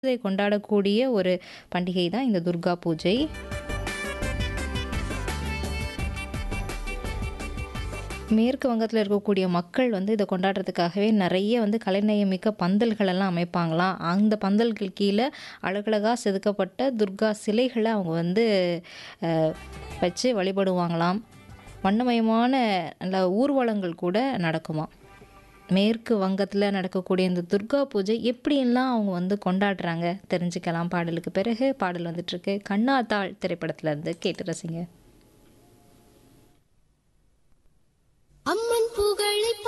இதை கொண்டாடக்கூடிய ஒரு பண்டிகை தான் இந்த துர்கா பூஜை. மேற்கு வங்கத்தில இருக்கக்கூடிய மக்கள் வந்து இத கொண்டாடுறதுக்காகவே நெறைய வந்து கலைநயமிக்க பந்தல்கள் எல்லாம் அமைப்பாங்களாம். அந்த பந்தல்கள் கீழ அழகழகா செதுக்கப்பட்ட துர்கா சிலைகள அவங்க வந்து அ வச்சு வழிபடுவாங்களாம். வண்ணமயமான நல்ல ஊர்வலங்கள் கூட நடக்குமாம். மேற்கு வங்கத்தில நடக்கக்கூடிய இந்த துர்கா பூஜை எப்படியெல்லாம் அவங்க வந்து கொண்டாடுறாங்க தெரிஞ்சுக்கலாம் பாடலுக்கு பிறகு. பாடல் வந்துட்டுருக்கு. கண்ணாத்தாள் திரைப்படத்திலருந்து கேட்டு ரசிங்க. அம்மன் புகழை